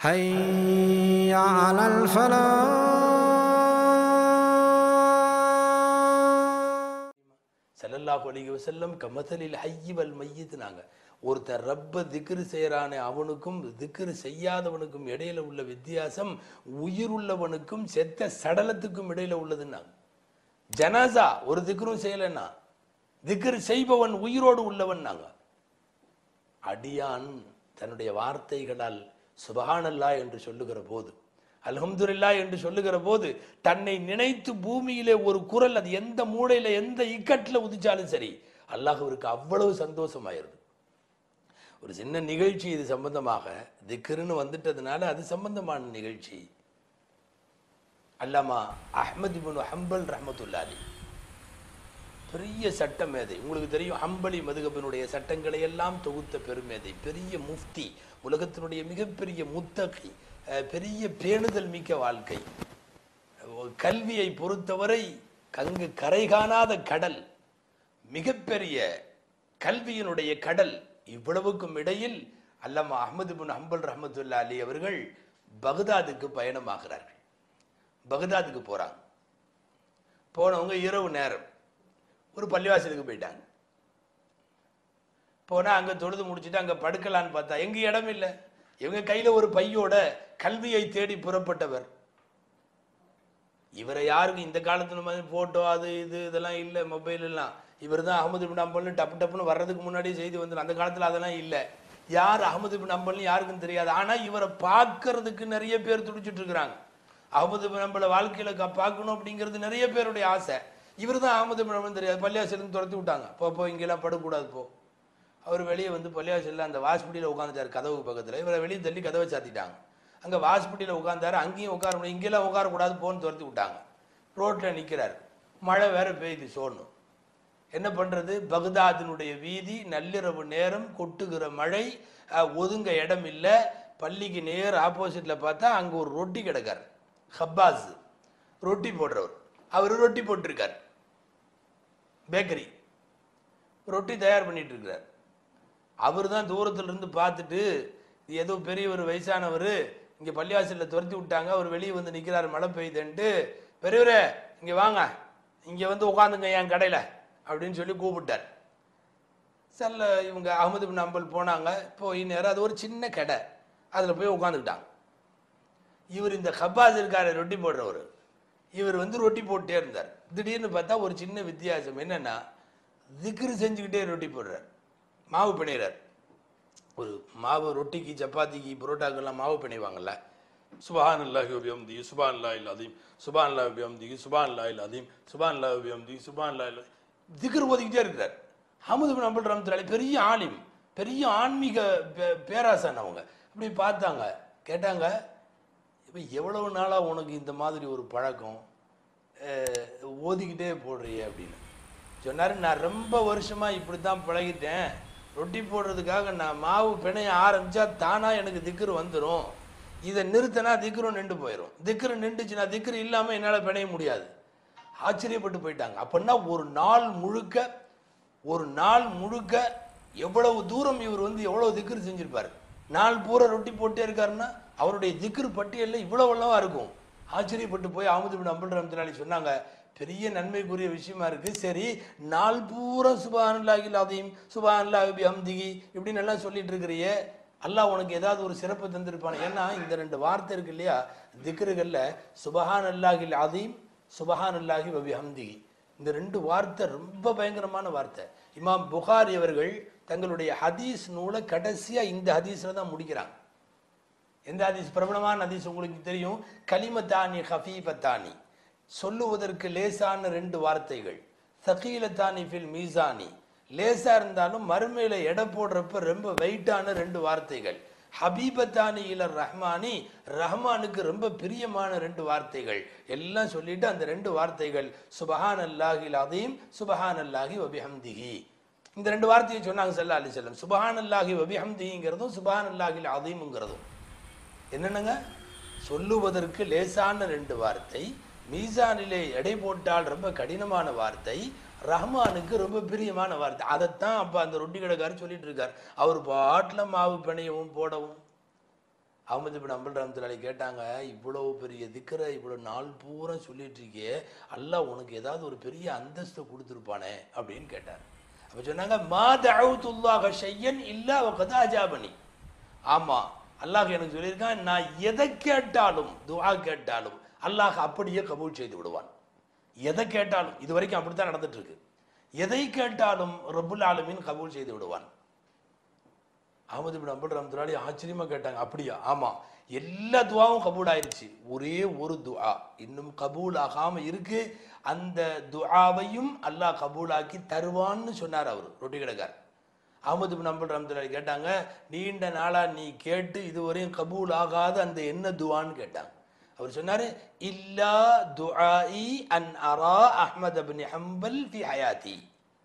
حي على الفلاح ஸல்லல்லாஹு அலைஹி வஸல்லம் கமதலில் ஹய்யி வல் மையித்னாங்க ஒருத்தர் ரப்ப திக்ரு செய்கிறானே அவனுக்கும் திக்ரு செய்யாதவனுக்கும் இடையில உள்ள வித்தியாசம் உயிருள்ளவனுக்கும் செத்த சடலத்துக்கும் இடையில உள்ளதுன்னாங்க ஜனாசா ஒரு திக்ரும் செய்யலைன்னா திக்ரு செய்பவன் உயிரோடு உள்ளவன் நாங்க அடியான் தன்னுடைய வார்த்தைகளால் சுபஹானல்லா என்று சொல்லுகிற போது அல்ஹம்துலில்லா என்று சொல்லுகிற போது தன்னை நினைத்து பூமியிலே ஒரு குரல் அது எந்த மூலையில எந்த இக்கட்டில் உதிச்சாலும் சரி அல்லாஹ்விற்கு அவ்வளவு சந்தோஷமாயிருது ஒரு சின்ன நிகழ்ச்சி இது சம்பந்தமாக திக்ருன்னு வந்துட்டதுனால அது சம்பந்தமான நிகழ்ச்சி அல்லாமா அஹ்மத் இப்னு ஹம்பல் ரஹ்மத்துல்லாஹி பெரிய சட்ட மேதை உங்களுக்கு தெரியும் ஹம்பலி மதுகபனுடைய சட்டங்களை எல்லாம் தொகுத்த பெருமேதை பெரிய முஃப்தி உலகத்தினுடைய மிகப்பெரிய முத்தகி அஹ், பெரிய பேணுதல் மிக்க வாழ்க்கை அஹ், கல்வியை பொறுத்தவரை கங்கு கரை காணாத கடல் மிகப்பெரிய கல்வியினுடைய கடல் இவ்வளவுக்கும் இடையில் அல்லாமா அஹ்மது பின் ஹம்பல் ரஹமத்துல்லா அலி அவர்கள் பகதாதுக்கு பயணமாகிறார்கள் பகதாதுக்கு போறாங்க போனவங்க இரவு நேரம் ஒரு பள்ளிவாசலுக்கு போயிட்டாங்க போனா அங்க தொழுது முடிச்சுட்டு அங்க படுக்கலான்னு பார்த்தா எங்க இடம் இல்லை இவங்க கையில ஒரு பையோட கல்வியை தேடி புறப்பட்டவர் இவரை யாருக்கும் இந்த காலத்துல மாதிரி போட்டோ அது இது இதெல்லாம் இல்லை மொபைல் எல்லாம் இவர் தான் அகமது பின் அம்பல்னு டப்பு டப்புன்னு வர்றதுக்கு முன்னாடியே செய்தி வந்துடும் அந்த காலத்துல அதெல்லாம் இல்லை யார் அகமது பின் அம்பல்னு யாருக்கும் தெரியாது ஆனா இவரை பார்க்கறதுக்கு நிறைய பேர் துடிச்சிட்டு இருக்கிறாங்க அகமது பின் அம்பலை வாழ்க்கையில க- பார்க்கணும் அப்படிங்கிறது நிறைய பேருடைய ஆசை இவர் தான் அகமது பின் அம்பல் தெரியாது பள்ளியாசிலிருந்து துரத்தி விட்டாங்க போ போ இங்கெல்லாம் படக்கூடாது போ அவர் வெளியே வந்து பள்ளியாசலில் அந்த வாஸ்பிட்டியில் உட்காந்துட்டார் கதவு பக்கத்தில் இவரை வெளியே தள்ளி கதவை சாத்திட்டாங்க அங்கே வாஸ்பிட்டியில் உட்காந்தாரு அங்கேயும் உட்கார முடியும் இங்கெல்லாம் உட்காரக்கூடாது போன்னு துரத்தி விட்டாங்க ரோட்டில் நிற்கிறார் மழை வேற பெய்யுது சோணும் என்ன பண்ணுறது பக்தாதினுடைய வீதி நள்ளிரவு நேரம் கொட்டுகிற மழை அஹ், ஒதுங்க இடம் இல்லை பள்ளிக்கு நேர் ஆப்போசிட்டில் பார்த்தா அங்கே ஒரு ரொட்டி கிடக்கார் ஹப்பாஸ் ரொட்டி போடுறவர் அவர் ரொட்டி போட்டிருக்கார் பேக்கரி ரொட்டி தயார் பண்ணிட்டு இருக்கிறார் அவர் தான் தூரத்துல இருந்து பார்த்துட்டு இது ஏதோ பெரியவர் வயசானவர் இங்க பள்ளிவாசல்ல துரத்தி விட்டாங்க அவர் வெளியே வந்து நிக்கிறாரு மழை பெய்யுதுன்ட்டு பெரியவரே இங்க வாங்க இங்க வந்து உட்காந்துங்க என் கடையில அப்படின்னு சொல்லி கூப்பிட்டார் செல்ல இவங்க அகமது பின் அம்பல் போனாங்க போய் நேரம் அது ஒரு சின்ன கடை அதில் போய் உட்காந்துக்கிட்டாங்க இவர் இந்த கப்பாஸ் இருக்காரு ரொட்டி போடுறவர் இவர் வந்து ரொட்டி போட்டே இருந்தார் திடீர்னு பார்த்தா ஒரு சின்ன வித்தியாசம் என்னன்னா திக்ரு செஞ்சுக்கிட்டே ரொட்டி போடுறார் மாவு பிணைகிறார் ஒரு மாவு ரொட்டிக்கு சப்பாத்திக்கு புரோட்டாக்கெல்லாம் மாவு பிணைவாங்கல்ல சுபான் அல்லாஹி உபியம்தி சுபான் அல்லா இல் அதீம் சுபான் அல்லா உபியம்தி சுபான் அல்லா இல் அதீம் சுபான் அல்லா உபியம்தி சுபான் அல்லா இல் திக்ரு ஓதிக்கிட்டே இருக்கிறார் ஹமது பின் அம்பல் ரஹமத்துல்லாஹி பெரிய ஆலிம் பெரிய ஆன்மீக பே- பேராசான் அவங்க அப்படி பார்த்தாங்க கேட்டாங்க இப்போ எவ்வளவு நாளாக உனக்கு இந்த மாதிரி ஒரு பழக்கம் அஹ், ஓதிக்கிட்டே போடுறியே அப்படின்னு சொன்னார் நான் ரொம்ப வருஷமாக இப்படி தான் பழகிட்டேன் ரொட்டி போடுறதுக்காக நான் மாவு பிணைய ஆரம்பித்தா தானாக எனக்கு திக்ரு வந்துடும் இதை நிறுத்தினா திக்ரும் நின்று போயிடும் திக்ரு நின்றுச்சுன்னா திக்ரு இல்லாமல் என்னால் பிணைய முடியாது ஆச்சரியப்பட்டு போயிட்டாங்க அப்படின்னா ஒரு நாள் முழுக்க ஒரு நாள் முழுக்க எவ்வளவு தூரம் இவர் வந்து எவ்வளவு திக்ரு செஞ்சிருப்பார் நாள் பூரா ரொட்டி போட்டே இருக்காருன்னா அவருடைய திக்ரு பட்டியலில் இவ்வளவு அல்லவா இருக்கும் ஆச்சரியப்பட்டு போய் அஹமது பின் அம்புல் ரஹமத்துல்லாஹி சொன்னாங்க பெரிய நன்மைக்குரிய விஷயமா இருக்கு சரி நாள் பூரா சுபானுல்லாஹில் அதையும் சுபானுல்லாஹி பி ஹம்திகி இப்படின்னு எல்லாம் சொல்லிட்டு இருக்கிறியே அல்லாஹ் உனக்கு ஏதாவது ஒரு சிறப்பு தந்திருப்பான் ஏன்னா இந்த ரெண்டு வார்த்தை இருக்கு இல்லையா திக்ருகள்ல சுபஹான் அல்லாஹில் அதீம் சுபஹான் அல்லாஹி வபி ஹம்திகி இந்த ரெண்டு வார்த்தை ரொம்ப பயங்கரமான வார்த்தை இமாம் புகாரி அவர்கள் தங்களுடைய ஹதீஸ் நூலை கடைசியா இந்த ஹதீஸ்ல தான் முடிக்கிறாங்க எந்த ஹதீஸ் பிரபலமான ஹதீஸ் உங்களுக்கு தெரியும் கலிமத்தானி ஹஃபீபத்தானி சொல்லுவதற்கு லேசான ரெண்டு வார்த்தைகள் சகீலத்தானி ஃபில் மீசானி லேசா இருந்தாலும் மறுமையில எடை போடுறப்ப ரொம்ப வெயிட்டான ரெண்டு வார்த்தைகள் ஹபீபத்தானி இல ரஹ்மானி ரஹ்மானுக்கு ரொம்ப பிரியமான ரெண்டு வார்த்தைகள் எல்லாம் சொல்லிட்டு அந்த ரெண்டு வார்த்தைகள் சுபஹான் அல்லாஹில் அதீம் சுபஹான் அல்லாஹி வபிஹம்திஹி இந்த ரெண்டு வார்த்தையை சொன்னாங்க சல்லா அலி செல்லம் சுபஹான் அல்லாஹி வபிஹம்திங்கிறதும் சுபஹான் அல்லாஹில் அதீம்ங்கிறதும் என்னென்னங்க சொல்லுவதற்கு லேசான ரெண்டு வார்த்தை மீசானிலே எடை போட்டால் ரொம்ப கடினமான வார்த்தை ரஹ்மானுக்கு ரொம்ப பிரியமான வார்த்தை அதைத்தான் அப்போ அந்த ரொட்டி கடைக்காரர் சொல்லிட்டு இருக்கார் அவர் பாட்டில் மாவு பிணையவும் போடவும் அகமது பின் அம்பல் ரஹமத்துல்லாஹி கேட்டாங்க இவ்வளவு பெரிய திக்கரை இவ்வளவு நாள் பூரா சொல்லிட்டு இருக்கியே அல்லாஹ் உனக்கு ஏதாவது ஒரு பெரிய அந்தஸ்தை கொடுத்துருப்பானே அப்படின்னு கேட்டார் அப்ப சொன்னாங்க மா தஅவுத்துல்லாஹ ஷையன் இல்லா வகத அஜாபனி ஆமா அல்லாஹ் எனக்கு சொல்லியிருக்கான் நான் எதை கேட்டாலும் துஆ கேட்டாலும் அல்லாஹ் அப்படியே கபூல் செய்து விடுவான் எதை கேட்டாலும் இது வரைக்கும் அப்படித்தான் நடந்துட்டு இருக்கு எதை கேட்டாலும் ரப்புல் ஆலமீன் கபூல் செய்து விடுவான் அகமது பின் அம்பல் ரஹமத்துல்லாஹி ஆச்சரியமா கேட்டாங்க அப்படியா ஆமா எல்லா துவாவும் கபூல் ஆயிருச்சு ஒரே ஒரு துஆ இன்னும் கபூல் ஆகாம இருக்கு அந்த துஆவையும் அல்லாஹ் கபூலாக்கி தருவான்னு சொன்னார் அவர் ரொட்டி கடைக்கார் அகமது பின் அம்பல் ரஹமத்துல்லாஹி கேட்டாங்க நீண்ட நாளா நீ கேட்டு இதுவரையும் கபூல் ஆகாத அந்த என்ன துவான்னு கேட்டாங்க அவர் சொன்னாரு இல்லா துஆஇ அன் அரா அஹ்மத் பின் ஹம்பல் ஃபி ஹயாத்தி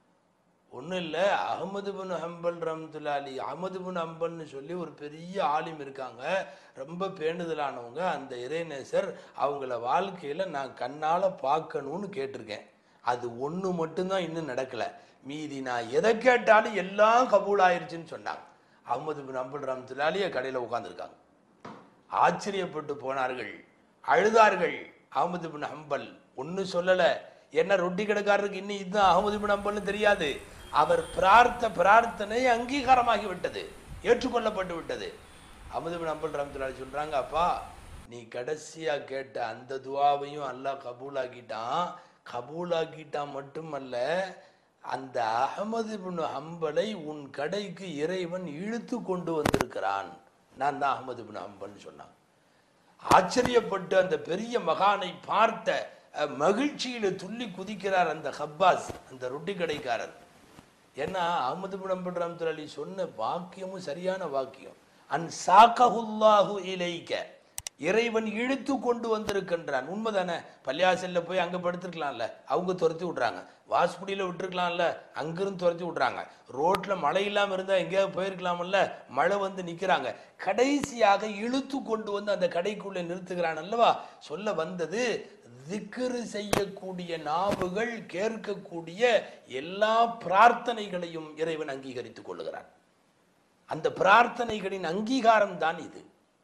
ஒன்றும் இல்லை அகமது பின் ஹம்பல் ரஹமத்துல்லா அலி அகமது பின் ஹம்பல்னு சொல்லி ஒரு பெரிய ஆலிம் இருக்காங்க ரொம்ப பேணுதலானவங்க அந்த இறைநேசர் அவங்கள வாழ்க்கையில் நான் கண்ணால் பார்க்கணும்னு கேட்டிருக்கேன் அது ஒன்று மட்டும்தான் இன்னும் நடக்கலை மீதி நான் எதை கேட்டாலும் எல்லாம் கபூல் ஆயிருச்சுன்னு சொன்னாங்க அகமது பின் ஹம்பல் ரஹமத்துல்லா அலிய கடையில் உட்காந்துருக்காங்க ஆச்சரியப்பட்டு போனார்கள் அழுதார்கள் அகமது பின் ஹம்பல் ஒன்றும் சொல்லலை என்ன ரொட்டி கடைக்காரருக்கு இன்னும் இதுதான் அகமது பின் ஹம்பல்னு தெரியாது அவர் பிரார்த்த பிரார்த்தனை அங்கீகாரமாகி விட்டது ஏற்றுக்கொள்ளப்பட்டு விட்டது அகமது பின் ஹம்பல் ரஹமத்துல்லாஹி சொல்றாங்க அப்பா நீ கடைசியா கேட்ட அந்த துவாவையும் அல்லாஹ் கபூலாக்கிட்டான் கபூலாக்கிட்டான் மட்டுமல்ல அந்த அகமது பின் ஹம்பலை உன் கடைக்கு இறைவன் இழுத்து கொண்டு வந்திருக்கிறான் நான் தான் அகமது பின் ஹம்பல்னு சொன்னான் ஆச்சரியப்பட்டு அந்த பெரிய மகானை பார்த்த அஹ், மகிழ்ச்சியில துள்ளி குதிக்கிறார் அந்த ஹப்பாஸ் அந்த ரொட்டி கடைக்காரர் ஏன்னா அகமது பின் ரஹமத்துல் அலி சொன்ன வாக்கியமும் சரியான வாக்கியம் அன் சாக்கஹுல்லாஹு இலைக்க இறைவன் இழுத்து கொண்டு வந்திருக்கின்றான் உண்மைதானே பள்ளியாசல்ல போய் அங்க படுத்துருக்கலாம்ல அவங்க துரத்தி விட்றாங்க வாஸ்புடியில விட்டுருக்கலாம்ல அங்கிருந்து துரத்தி விட்றாங்க ரோட்ல மழை இல்லாம இருந்தா எங்கேயாவது போயிருக்கலாம்ல மழை வந்து நிக்கிறாங்க கடைசியாக இழுத்து கொண்டு வந்து அந்த கடைக்குள்ள நிறுத்துகிறான் அல்லவா சொல்ல வந்தது திக்ரு செய்யக்கூடிய நாவுகள் கேட்கக்கூடிய எல்லா பிரார்த்தனைகளையும் இறைவன் அங்கீகரித்துக் கொள்ளுகிறான் அந்த பிரார்த்தனைகளின் அங்கீகாரம் தான் இது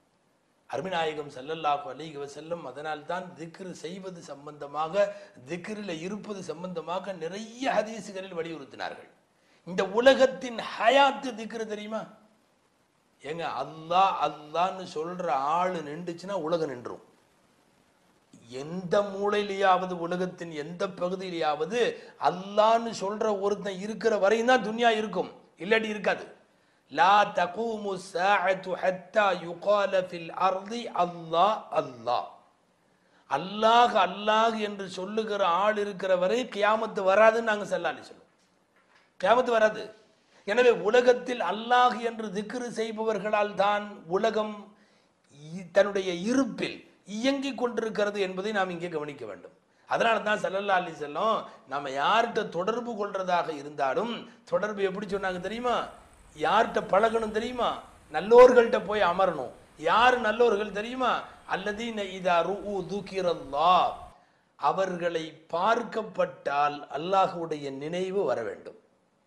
அருமிநாயகம் ஸல்லல்லாஹு அலைஹி வஸல்லம் அதனால் தான் திக்ரு செய்வது சம்பந்தமாக திக்ரில் இருப்பது சம்பந்தமாக நிறைய ஹதீசுகளில் வலியுறுத்தினார்கள் இந்த உலகத்தின் ஹயாத்து திக்ரு தெரியுமா ஏங்க அல்லாஹ் அல்லான்னு சொல்ற ஆளு நின்றுச்சுன்னா உலகம் நின்றும் எந்த மூலையிலேயாவது உலகத்தின் எந்த பகுதியிலேயாவது அல்லான்னு சொல்ற ஒருத்தன் இருக்கிற வரையும் தான் துன்யா இருக்கும் இல்லாட்டி இருக்காது லா தகூமு சாஅத்து ஹத்தா யுகால ஃபில் அர்தி அல்லாஹ் அல்லாஹ் அல்லாஹ் அல்லாஹ் என்று சொல்லுகிற ஆள் இருக்கிற வரை கியாமத்து வராதுன்னு நாங்க செல்லாலி சொல்லுவோம் கியாமத்து வராது எனவே உலகத்தில் அல்லாஹ் என்று திக்ரு செய்பவர்களால் தான் உலகம் இ- தன்னுடைய இருப்பில் இயங்கிக் கொண்டிருக்கிறது என்பதை நாம் இங்கே கவனிக்க வேண்டும் அதனால தான் சல்லல்லா அலி செல்லம் நம்ம யார்கிட்ட தொடர்பு கொள்றதாக இருந்தாலும் தொடர்பு எப்படி சொன்னாங்க தெரியுமா யார்கிட்ட பழகணும் தெரியுமா நல்லோர்கள்ட்ட போய் அமரணும் யார் நல்லோர்கள் தெரியுமா அல்லதீன இதா ருஉ துக்கிரல்லா அவர்களை பார்க்கப்பட்டால் அல்லாஹ்வுடைய நினைவு வர வேண்டும்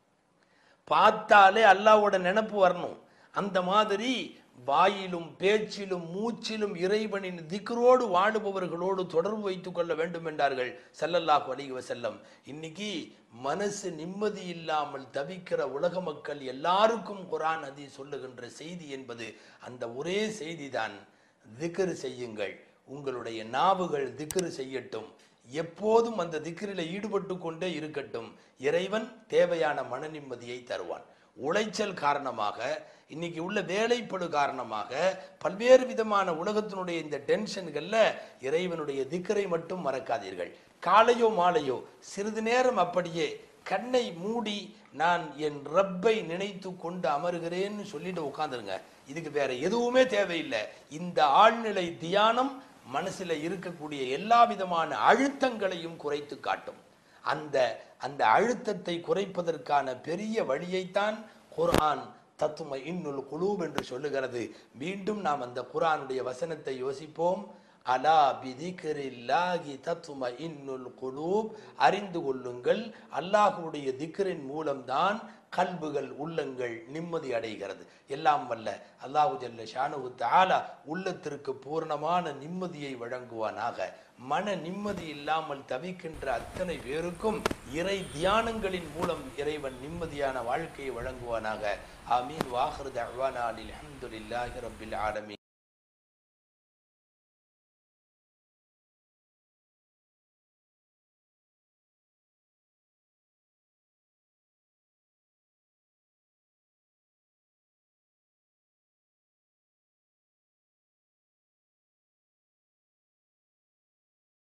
பார்த்தாலே அல்லாஹ்வோட நினைப்பு வரணும் அந்த மாதிரி வாயிலும் பேச்சிலும் மூச்சிலும் இறைவனின் திக்ரோடு வாழுபவர்களோடு தொடர்பு வைத்துக் கொள்ள வேண்டும் என்றார்கள் ஸல்லல்லாஹு அலைஹி வஸல்லம் இன்னைக்கு மனசு நிம்மதி இல்லாமல் தவிக்கிற உலக மக்கள் எல்லாருக்கும் குர்ஆன் ஹதீஸ் சொல்லுகின்ற செய்தி என்பது அந்த ஒரே செய்திதான் திக்ரு செய்யுங்கள் உங்களுடைய நாவுகள் திக்ரு செய்யட்டும் எப்போதும் அந்த திக்ரில ஈடுபட்டு கொண்டே இருக்கட்டும் இறைவன் தேவையான மன நிம்மதியை தருவான் உளைச்சல் காரணமாக இன்னைக்கு உள்ள வேலைப்படு காரணமாக பல்வேறு விதமான உலகத்தினுடைய இந்த டென்ஷன்கள்ல இறைவனுடைய திக்கரை மட்டும் மறக்காதீர்கள் காலையோ மாலையோ சிறிது நேரம் அப்படியே கண்ணை மூடி நான் என் ரப்பை நினைத்து கொண்டு அமருகிறேன்னு சொல்லிட்டு உட்காந்துருங்க இதுக்கு வேற எதுவுமே தேவையில்லை இந்த ஆழ்நிலை தியானம் மனசுல இருக்கக்கூடிய எல்லா விதமான அழுத்தங்களையும் குறைத்து காட்டும் அந்த அந்த அழுத்தத்தை குறைப்பதற்கான பெரிய வழியைத்தான் குர்ஆன் தத்தும இன்னுல் குலூப் என்று சொல்லுகிறது மீண்டும் நாம் அந்த குர்ஆனுடைய வசனத்தை யோசிப்போம் அலா பிதிக்கரில்லாகி தத்தும இன்னுல் குலூப் அறிந்து கொள்ளுங்கள் அல்லாஹ்வுடைய திக்ரின் மூலம்தான் கல்புகள் உள்ளங்கள் நிம்மதி அடைகிறது எல்லாம் வல்ல அல்லாஹு ஜல்ல ஷானு தாலா உள்ளத்திற்கு பூர்ணமான நிம்மதியை வழங்குவானாக மன நிம்மதி இல்லாமல் தவிக்கின்ற அத்தனை பேருக்கும் இறை தியானங்களின் மூலம் இறைவன் நிம்மதியான வாழ்க்கையை வழங்குவானாக ஆமீன் வாஹர் தவானா அல்ஹம்துலில்லாஹி ரப்பில் ஆலமீன்